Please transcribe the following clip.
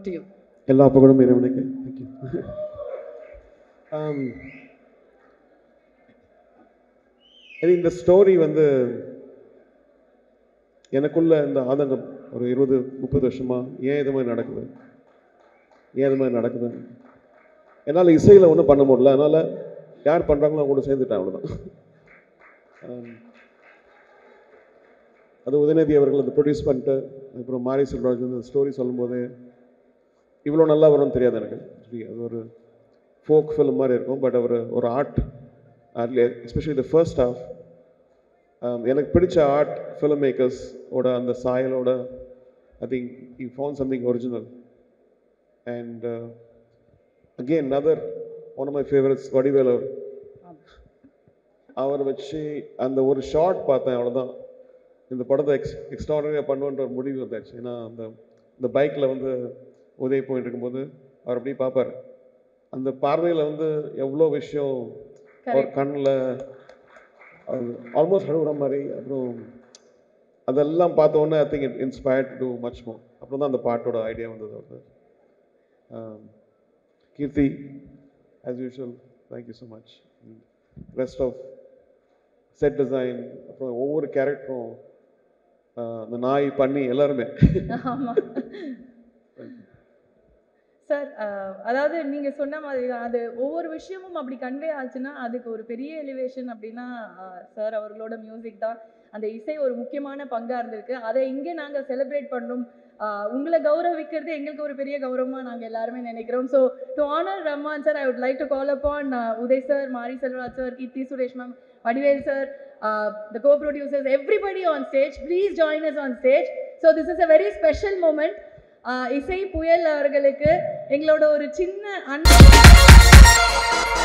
to you எல்லா புகழும் இறைவனுக்கு தேங்க்யூ இது இந்த ஸ்டோரி வந்து எனக்குள்ள இந்த ஆதங்கம் ஒரு இருபது முப்பது வருஷமா ஏன் இது மாதிரி நடக்குது ஏன் இது மாதிரி நடக்குது என்னால் இசையில் ஒன்றும் பண்ண முடியல அதனால் யார் பண்ணுறாங்களோ அவங்க கூட சேர்ந்துட்டேன் அவ்வளோதான் Um, அது உதயநிதி அவர்கள் அதை ப்ரொடியூஸ் பண்ணிட்டு அப்புறம் மாரி செல்வராஜ் வந்து ஸ்டோரி சொல்லும்போது இவ்வளோ நல்லா வரும்னு தெரியாது எனக்கு Actually, அது ஒரு ஃபோக் ஃபிலிம் மாதிரி இருக்கும் பட் அவர் ஒரு art especially the first half எனக்கு பிடிச்ச ஆர்ட் ஃபிலிம் மேக்கர்ஸ் ஓட அந்த சாயலோட I think you found something original and again another one of my favourites Vadivel அவர் அவரை வச்சு அந்த ஒரு ஷார்ட் பார்த்தேன் அவ்வளோதான் இந்த படத்தை எக்ஸ் எக்ஸ்ட்ராடனரியாக பண்ணுன்ற ஒரு முடிவு வந்தாச்சு ஏன்னா அந்த இந்த பைக்கில் வந்து உதவி போயிட்டு இருக்கும்போது அவர் அப்படியே பார்ப்பார் அந்த பார்வையில் வந்து எவ்வளோ விஷயம் அவர் கண்ணில் ஆல்மோஸ்ட் அழுகுற மாதிரி அப்புறம் அதெல்லாம் பார்த்த உடனே I think it inspired too much more அப்புறம் தான் அந்த பாட்டோட ஐடியா வந்தது அவருக்கு Keerthy as usual thank you so much rest of set design அப்புறம் ஒவ்வொரு கேரக்டரும் அந்த நாய் பண்ணி எல்லாருமே ஆமாம் சார் அதாவது நீங்கள் சொன்ன மாதிரி தான் அது ஒவ்வொரு விஷயமும் அப்படி கன்வே ஆச்சுன்னா அதுக்கு ஒரு பெரிய எலிவேஷன் அப்படின்னா சார் அவர்களோட மியூசிக் தான் அந்த இசை ஒரு முக்கியமான பங்காக இருந்திருக்கு அதை இங்கே நாங்கள் செலிப்ரேட் பண்ணணும் ஆஹ் உங்களை கௌரவிக்கிறது எங்களுக்கு ஒரு பெரிய கௌரவமாக நாங்கள் எல்லாருமே நினைக்கிறோம் so to honour Rahman sir I would like to call upon Udhay sir Mari Selvaraj sir Keerthy Suresh ma'am Vadivel sir the co producers everybody on stage please join us on stage so this is a very special moment இசை புயல் அவர்களுக்கு எங்களோட ஒரு சின்ன அன்பு